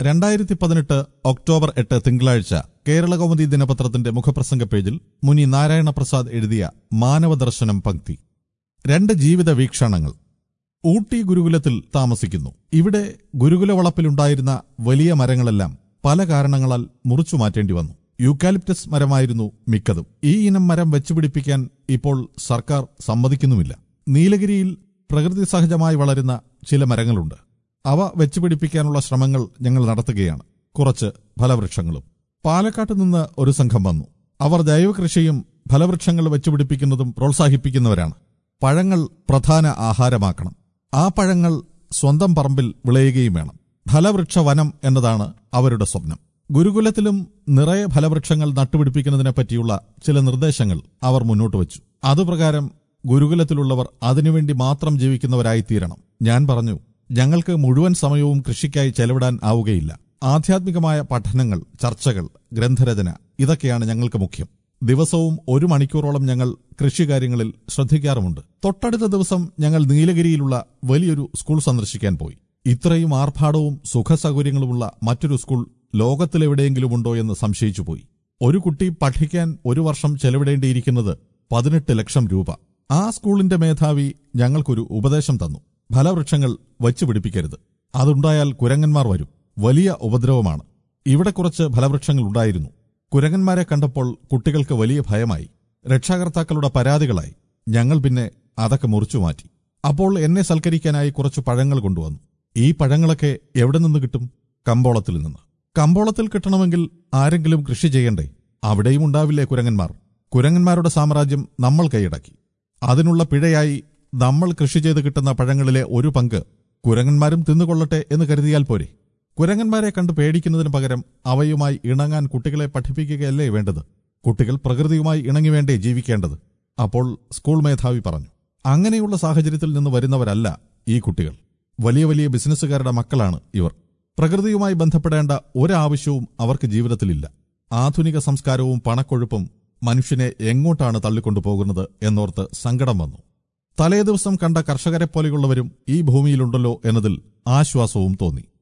രണ്ടായിരത്തി പതിനെട്ട് ഒക്ടോബർ എട്ട് തിങ്കളാഴ്ച കേരളകൗമുദി ദിനപത്രത്തിന്റെ മുഖപ്രസംഗ പേജിൽ മുനി നാരായണ പ്രസാദ് എഴുതിയ മാനവദർശനം പങ്ക്തി രണ്ട് ജീവിത വീക്ഷണങ്ങൾ ഊട്ടി ഗുരുകുലത്തിൽ താമസിക്കുന്നു ഇവിടെ ഗുരുകുല വളപ്പിലുണ്ടായിരുന്ന വലിയ മരങ്ങളെല്ലാം പല കാരണങ്ങളാൽ മുറിച്ചു മാറ്റേണ്ടി വന്നു യൂക്കാലിപ്റ്റസ് മരമായിരുന്നു മിക്കതും ഈ ഇനം മരം വെച്ചുപിടിപ്പിക്കാൻ ഇപ്പോൾ സർക്കാർ സമ്മതിക്കുന്നുമില്ല നീലഗിരിയിൽ പ്രകൃതി സഹജമായി വളരുന്ന ചില മരങ്ങളുണ്ട് അവ വെച്ചുപിടിപ്പിക്കാനുള്ള ശ്രമങ്ങൾ ഞങ്ങൾ നടത്തുകയാണ് കുറച്ച് ഫലവൃക്ഷങ്ങളും പാലക്കാട്ട് നിന്ന് ഒരു സംഘം വന്നു അവർ ജൈവകൃഷിയും ഫലവൃക്ഷങ്ങൾ വെച്ചുപിടിപ്പിക്കുന്നതും പ്രോത്സാഹിപ്പിക്കുന്നവരാണ് പഴങ്ങൾ പ്രധാന ആഹാരമാക്കണം ആ പഴങ്ങൾ സ്വന്തം പറമ്പിൽ വിളയുകയും വേണം ഫലവൃക്ഷ വനം എന്നതാണ് അവരുടെ സ്വപ്നം ഗുരുകുലത്തിലും നിറയെ ഫലവൃക്ഷങ്ങൾ നട്ടുപിടിപ്പിക്കുന്നതിനെ പറ്റിയുള്ള ചില നിർദ്ദേശങ്ങൾ അവർ മുന്നോട്ട് വച്ചു അതുപ്രകാരം ഗുരുകുലത്തിലുള്ളവർ അതിനുവേണ്ടി മാത്രം ജീവിക്കുന്നവരായിത്തീരണം ഞാൻ പറഞ്ഞു ഞങ്ങൾക്ക് മുഴുവൻ സമയവും കൃഷിക്കായി ചെലവിടാൻ ആവുകയില്ല ആധ്യാത്മികമായ പഠനങ്ങൾ ചർച്ചകൾ ഗ്രന്ഥരചന ഇതൊക്കെയാണ് ഞങ്ങൾക്ക് മുഖ്യം ദിവസവും ഒരു മണിക്കൂറോളം ഞങ്ങൾ കൃഷികാര്യങ്ങളിൽ ശ്രദ്ധിക്കാറുമുണ്ട് തൊട്ടടുത്ത ദിവസം ഞങ്ങൾ നീലഗിരിയിലുള്ള വലിയൊരു സ്കൂൾ സന്ദർശിക്കാൻ പോയി ഇത്രയും ആർഭാടവും സുഖസൗകര്യങ്ങളുമുള്ള മറ്റൊരു സ്കൂൾ ലോകത്തിലെവിടെയെങ്കിലും ഉണ്ടോ എന്ന് സംശയിച്ചുപോയി ഒരു കുട്ടി പഠിക്കാൻ ഒരു വർഷം ചെലവിടേണ്ടിയിരിക്കുന്നത് പതിനെട്ട് ലക്ഷം രൂപ ആ സ്കൂളിന്റെ മേധാവി ഞങ്ങൾക്കൊരു ഉപദേശം തന്നു ഫലവൃക്ഷങ്ങൾ വച്ചുപിടിപ്പിക്കരുത് അതുണ്ടായാൽ കുരങ്ങന്മാർ വരും വലിയ ഉപദ്രവമാണ് ഇവിടെ കുറച്ച് ഫലവൃക്ഷങ്ങൾ ഉണ്ടായിരുന്നു കുരങ്ങന്മാരെ കണ്ടപ്പോൾ കുട്ടികൾക്ക് വലിയ ഭയമായി രക്ഷാകർത്താക്കളുടെ പരാതികളായി ഞങ്ങൾ പിന്നെ അതൊക്കെ മുറിച്ചു മാറ്റി അപ്പോൾ എന്നെ സൽക്കരിക്കാനായി കുറച്ച് പഴങ്ങൾ കൊണ്ടുവന്നു ഈ പഴങ്ങളൊക്കെ എവിടെ നിന്ന് കിട്ടും കമ്പോളത്തിൽ നിന്ന് കമ്പോളത്തിൽ കിട്ടണമെങ്കിൽ ആരെങ്കിലും കൃഷി ചെയ്യണ്ടേ അവിടെയും ഉണ്ടാവില്ലേ കുരങ്ങന്മാർ കുരങ്ങന്മാരുടെ സാമ്രാജ്യം നമ്മൾ കൈയടക്കി അതിനുള്ള പിഴയായി നമ്മൾ കൃഷി ചെയ്ത് കിട്ടുന്ന പഴങ്ങളിലെ ഒരു പങ്ക് കുരങ്ങന്മാരും തിന്നുകൊള്ളട്ടെ എന്ന് കരുതിയാൽ പോരെ കുരങ്ങന്മാരെ കണ്ട് പേടിക്കുന്നതിന് പകരം അവയുമായി ഇണങ്ങാൻ കുട്ടികളെ പഠിപ്പിക്കുകയല്ലേ വേണ്ടത് കുട്ടികൾ പ്രകൃതിയുമായി ഇണങ്ങി വേണ്ടേ ജീവിക്കേണ്ടത് അപ്പോൾ സ്കൂൾ മേധാവി പറഞ്ഞു അങ്ങനെയുള്ള സാഹചര്യത്തിൽ നിന്ന് വരുന്നവരല്ല ഈ കുട്ടികൾ വലിയ വലിയ ബിസിനസ്സുകാരുടെ മക്കളാണ് ഇവർ പ്രകൃതിയുമായി ബന്ധപ്പെടേണ്ട ഒരാവശ്യവും അവർക്ക് ജീവിതത്തിലില്ല ആധുനിക സംസ്കാരവും പണക്കൊഴുപ്പും മനുഷ്യനെ എങ്ങോട്ടാണ് തള്ളിക്കൊണ്ടുപോകുന്നത് എന്നോർത്ത് സങ്കടം വന്നു തലേദിവസം കണ്ട കർഷകരെ പോലെയുള്ളവരും ഈ ഭൂമിയിലുണ്ടല്ലോ എന്നതിൽ ആശ്വാസവും തോന്നി